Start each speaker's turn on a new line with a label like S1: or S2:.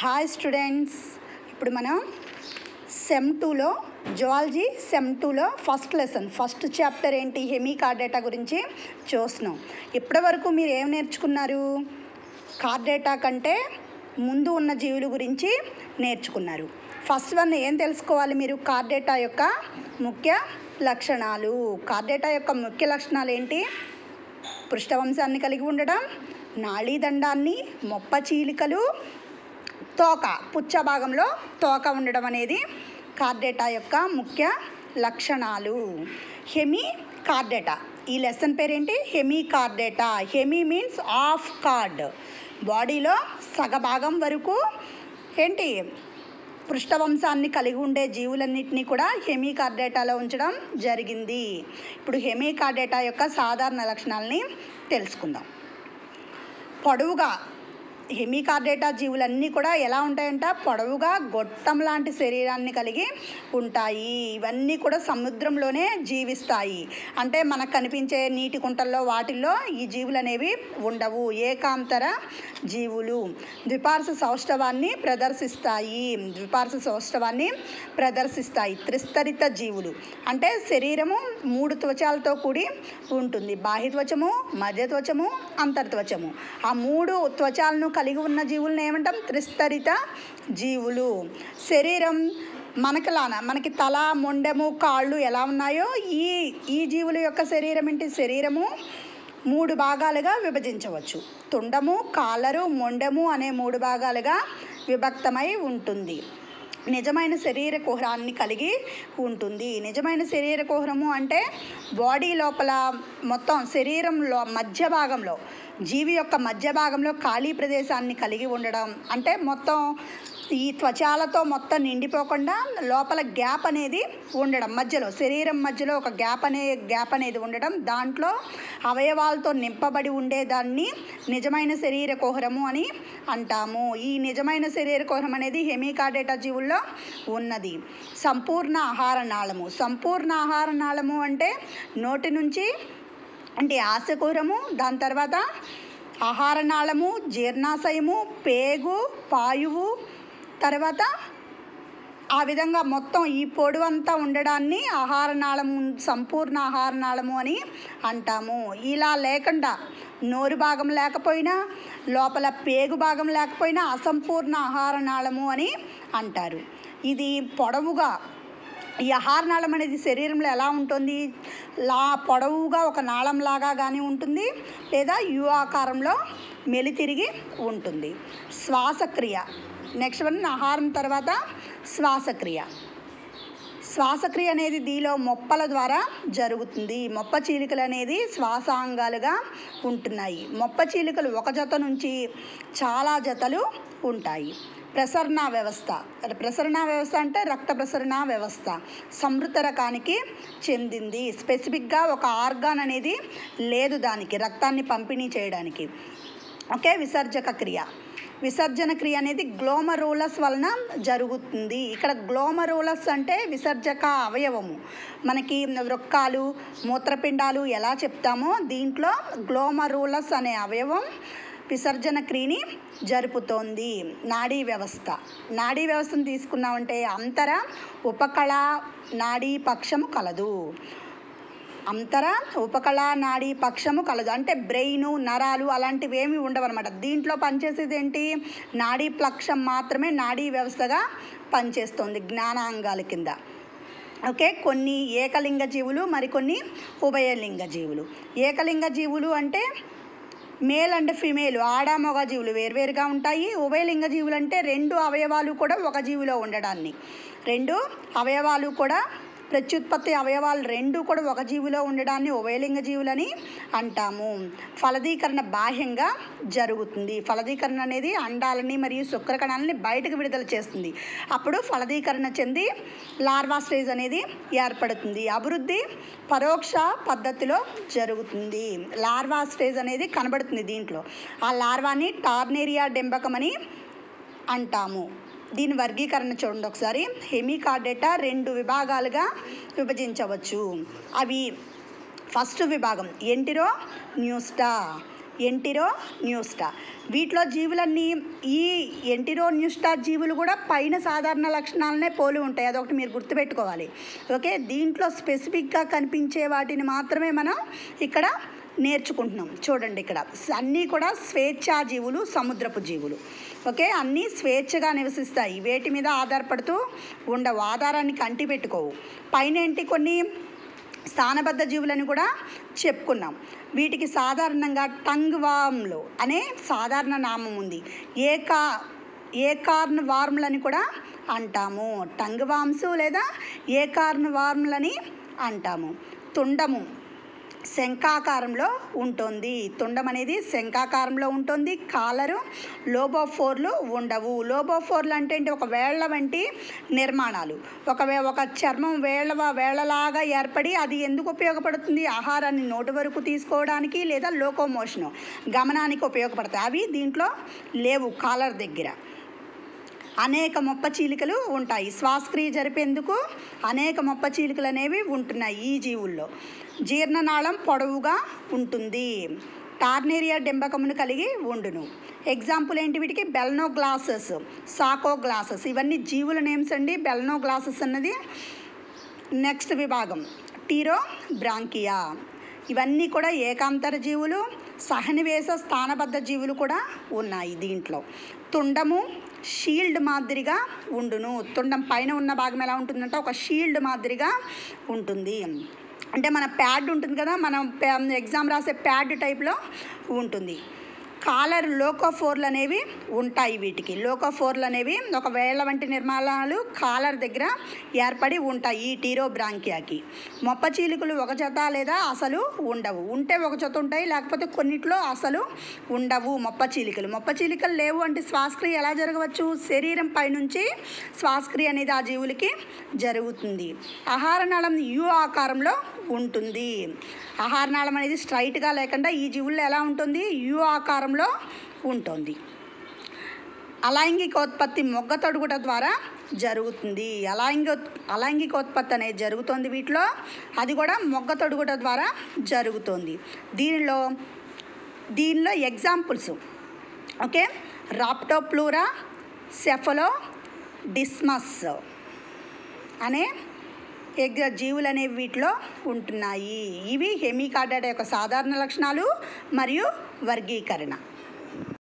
S1: hi students ఇప్పుడు మనం sem టూలో జువాలజీ సెమ్ టూలో ఫస్ట్ లెసన్ ఫస్ట్ చాప్టర్ ఏంటి హెమీ కార్డేటా గురించి చూస్తున్నాం ఇప్పటివరకు మీరు ఏం నేర్చుకున్నారు కార్డేటా కంటే ముందు ఉన్న జీవుల గురించి నేర్చుకున్నారు ఫస్ట్ వన్ ఏం తెలుసుకోవాలి మీరు కార్డేటా యొక్క ముఖ్య లక్షణాలు కార్డేటా యొక్క ముఖ్య లక్షణాలు ఏంటి పృష్ఠవంశాన్ని కలిగి ఉండడం నాళీదండాన్ని మొప్ప చీలికలు తోక పుచ్చ భాగంలో తోక ఉండడం అనేది కార్డేటా యొక్క ముఖ్య లక్షణాలు హెమీ కార్డేటా ఈ లెసన్ పేరేంటి hemichordata hemi means of chord బాడీలో సగభాగం వరకు ఏంటి పృష్ఠవంశాన్ని కలిగి ఉండే జీవులన్నింటినీ కూడా హెమీ కార్డేటాలో ఉంచడం జరిగింది ఇప్పుడు హెమీ కార్డేటా యొక్క సాధారణ లక్షణాలని తెలుసుకుందాం పొడవుగా హెమికార్డేటా జీవులన్నీ కూడా ఎలా ఉంటాయంట పొడవుగా గొట్టం లాంటి శరీరాన్ని కలిగి ఉంటాయి ఇవన్నీ కూడా సముద్రంలోనే జీవిస్తాయి అంటే మనకు కనిపించే నీటి కుంటల్లో వాటిల్లో ఈ జీవులు అనేవి ఉండవు ఏకాంతర జీవులు ద్విపార్శ సౌష్ఠవాన్ని ప్రదర్శిస్తాయి ద్విపార్శ సౌష్ఠవాన్ని ప్రదర్శిస్తాయి త్రిస్తరిత జీవులు అంటే శరీరము మూడు త్వచాలతో కూడి ఉంటుంది బాహ్య త్వచము మధ్య త్వచము అంతర్త్వచము ఆ మూడు త్వచాలను కలిగి ఉన్న జీవులను ఏమంటాం త్రిస్తరిత జీవులు శరీరం మనకిలాన మనకి తల మొండెము కాళ్ళు ఎలా ఉన్నాయో ఈ ఈ జీవుల యొక్క శరీరం ఏంటి శరీరము మూడు భాగాలుగా విభజించవచ్చు తుండము కాలరు మొండెము అనే మూడు భాగాలుగా విభక్తమై ఉంటుంది నిజమైన శరీర కుహరాన్ని కలిగి ఉంటుంది నిజమైన శరీర కుహరము అంటే బాడీ లోపల మొత్తం శరీరంలో మధ్య భాగంలో జీవి యొక్క మధ్య భాగంలో ఖాళీ ప్రదేశాన్ని కలిగి ఉండడం అంటే మొత్తం ఈ త్వచాలతో మొత్తం నిండిపోకుండా లోపల గ్యాప్ అనేది ఉండడం మధ్యలో శరీరం మధ్యలో ఒక గ్యాప్ అనే గ్యాప్ అనేది ఉండడం దాంట్లో అవయవాలతో నింపబడి ఉండేదాన్ని నిజమైన శరీర కుహరము అని అంటాము ఈ నిజమైన శరీర కుహరం అనేది హెమికార్డేటా జీవుల్లో ఉన్నది సంపూర్ణ ఆహార నాళము సంపూర్ణ ఆహార నాళము అంటే నోటి నుంచి అంటే ఆశకుహరము దాని తర్వాత ఆహార నాళము జీర్ణాశయము పేగు పాయువు తర్వాత ఆ విధంగా మొత్తం ఈ పొడవు అంతా ఉండడాన్ని ఆహార నాళము సంపూర్ణ ఆహార నాళము అని అంటాము ఇలా లేకుండా నోరు భాగం లేకపోయినా లోపల పేగు భాగం లేకపోయినా అసంపూర్ణ ఆహార నాళము అని అంటారు ఇది పొడవుగా ఈ ఆహార నాళం అనేది శరీరంలో ఎలా ఉంటుంది లా పొడవుగా ఒక నాళంలాగా కానీ ఉంటుంది లేదా యు ఆకారంలో మెలితిరిగి ఉంటుంది శ్వాసక్రియ నెక్స్ట్ వన్ ఆహారం తర్వాత శ్వాసక్రియ శ్వాసక్రియ అనేది దీనిలో మొప్పల ద్వారా జరుగుతుంది మొప్ప చీలికలు అనేది శ్వాసాంగాలుగా ఉంటున్నాయి మొప్ప చీలికలు ఒక జత నుంచి చాలా జతలు ఉంటాయి ప్రసరణ వ్యవస్థ ప్రసరణ వ్యవస్థ అంటే రక్త ప్రసరణ వ్యవస్థ సమృద్ధ రకానికి చెందింది స్పెసిఫిక్గా ఒక ఆర్గాన్ అనేది లేదు దానికి రక్తాన్ని పంపిణీ చేయడానికి ఓకే విసర్జక క్రియ విసర్జన క్రియ అనేది గ్లోమరూలస్ వలన జరుగుతుంది ఇక్కడ గ్లోమరూలస్ అంటే విసర్జక అవయవము మనకి వృక్కాలు మూత్రపిండాలు ఎలా చెప్తామో దీంట్లో గ్లోమరూలస్ అనే అవయవం విసర్జన క్రియని జరుపుతోంది నాడీ వ్యవస్థ నాడీ వ్యవస్థను తీసుకున్నామంటే అంతర ఉపకళ నాడీ పక్షము కలదు అంతర ఉపకళ నాడీ పక్షము కలదు అంటే బ్రెయిన్ నరాలు అలాంటివి ఏమి ఉండవన్నమాట దీంట్లో పనిచేసేది ఏంటి నాడీ పక్షం మాత్రమే నాడీ వ్యవస్థగా పనిచేస్తుంది జ్ఞానాంగాల కింద ఓకే కొన్ని ఏకలింగ జీవులు మరికొన్ని ఉభయలింగ జీవులు ఏకలింగ జీవులు అంటే మేల్ అండ్ ఫిమేల్ ఆడ మగ జీవులు వేరువేరుగా ఉంటాయి ఉభయలింగ జీవులు అంటే రెండు అవయవాలు కూడా ఒక జీవిలో ఉండడాన్ని రెండు అవయవాలు కూడా ప్రత్యుత్పత్తి అవయవాలు రెండు కూడా ఒక జీవిలో ఉండడాన్ని ఉభయలింగ జీవులని అంటాము ఫలదీకరణ బాహ్యంగా జరుగుతుంది ఫలదీకరణ అనేది అండాలని మరియు శుక్రకణాలని బయటకు విడుదల చేస్తుంది అప్పుడు ఫలదీకరణ చెంది లార్వా స్టేజ్ అనేది ఏర్పడుతుంది అభివృద్ధి పరోక్ష పద్ధతిలో జరుగుతుంది లార్వా స్టేజ్ అనేది కనబడుతుంది దీంట్లో ఆ లార్వాని టార్నేరియా డెంబకం అని అంటాము దీని వర్గీకరణ చూడండి ఒకసారి హెమికార్డేటా రెండు విభాగాలుగా విభజించవచ్చు అవి ఫస్ట్ విభాగం ఎంటిరో న్యూస్టా ఎంటిరో న్యూస్టా వీటిలో జీవులన్నీ ఈ ఎంటిరో న్యూస్టా జీవులు కూడా పైన సాధారణ లక్షణాలనే పోలి ఉంటాయి అదొకటి మీరు గుర్తుపెట్టుకోవాలి ఓకే దీంట్లో స్పెసిఫిక్గా కనిపించే వాటిని మాత్రమే మనం ఇక్కడ నేర్చుకుంటున్నాం చూడండి ఇక్కడ అన్నీ కూడా స్వేచ్ఛా జీవులు సముద్రపు జీవులు ఓకే అన్నీ స్వేచ్ఛగా నివసిస్తాయి వేటి మీద ఆధారపడుతూ ఉండవు ఆధారాన్ని కంటి పెట్టుకోవు పైన ఏంటి కొన్ని స్థానబద్ధ జీవులని కూడా చెప్పుకున్నాం వీటికి సాధారణంగా టంగ్ వామ్లు అనే సాధారణ నామం ఉంది ఏకా ఏకార్న్ వార్ములని కూడా అంటాము టంగ్ వామ్స్ లేదా ఏకార్న్ వార్ములని అంటాము తుండము శంఖాకారంలో ఉంటుంది తుండం అనేది శంఖాకారంలో ఉంటుంది కాలరు లోబోఫోర్లు ఉండవు లోబోఫోర్లు అంటే ఏంటి ఒక వేళ్ల వంటి నిర్మాణాలు ఒక వే- ఒక చర్మం వేళ్ళ వేళ్ళలాగా ఏర్పడి అది ఎందుకు ఉపయోగపడుతుంది ఆహారాన్ని నోటి వరకు తీసుకోవడానికి లేదా లోకోమోషన్ గమనానికి ఉపయోగపడతాయి అవి దీంట్లో లేవు కాలర్ దగ్గర అనేక మొప్ప చీలికలు ఉంటాయి శ్వాసక్రియ జరిపేందుకు అనేక మొప్ప చీలికలు అనేవి ఉంటున్నాయి ఈ జీవుల్లో జీర్ణనాళం పొడవుగా ఉంటుంది టార్నేరియా డెంబకమును కలిగి ఉండును ఎగ్జాంపుల్ ఏంటి వీటికి బెల్నో గ్లాసెస్ సాకో గ్లాసెస్ ఇవన్నీ జీవుల నేమ్స్ అండి బెల్నో గ్లాసెస్ అన్నది నెక్స్ట్ విభాగం టీరో బ్రాంకియా ఇవన్నీ కూడా ఏకాంతర జీవులు సహనివేశ స్థానబద్ధ జీవులు కూడా ఉన్నాయి దీంట్లో తుండము షీల్డ్ మాదిరిగా ఉండును తుండం పైన ఉన్న భాగం ఎలా ఉంటుందంటే ఒక షీల్డ్ మాదిరిగా ఉంటుంది అంటే మన ప్యాడ్ ఉంటుంది కదా మనం ఎగ్జామ్ రాసే ప్యాడ్ టైప్లో ఉంటుంది కాలర్ లోకోఫోర్లు అనేవి ఉంటాయి వీటికి లోకోఫోర్లు అనేవి ఒక వేళ్ల వంటి నిర్మాణాలు కాలర్ దగ్గర ఏర్పడి ఉంటాయి ఈ టీరో బ్రాంకియాకి మొప్ప చీలికలు ఒక జత లేదా అసలు ఉండవు ఉంటే ఒక జత ఉంటాయి లేకపోతే కొన్నిట్లో అసలు ఉండవు మొప్ప చీలికలు మొప్ప చీలికలు లేవు అంటే శ్వాసక్రియ ఎలా జరగవచ్చు శరీరం పైనుంచి శ్వాసక్రియ అనేది ఆ జీవులకి జరుగుతుంది ఆహార నాళం యు ఆకారంలో ఉంటుంది ఆహార నాళం అనేది స్ట్రైట్గా లేకుండా ఈ జీవుల్లో ఎలా ఉంటుంది యు ఆకారంలో ఉంటుంది అలైంగికోత్పత్తి మొగ్గ తొడుగుట ద్వారా జరుగుతుంది అలైంగ అలైంగికోత్పత్తి అనేది జరుగుతుంది వీటిలో అది కూడా మొగ్గ తొడుగుట ద్వారా జరుగుతుంది దీనిలో దీనిలో ఎగ్జాంపుల్స్ ఓకే రాప్టోప్లూరా సెఫలో డిస్మస్ అనే ఎగ్ జీవులు అనేవి వీటిలో ఉంటున్నాయి ఇవి హెమికార్డాటా యొక్క సాధారణ లక్షణాలు మరియు వర్గీకరణ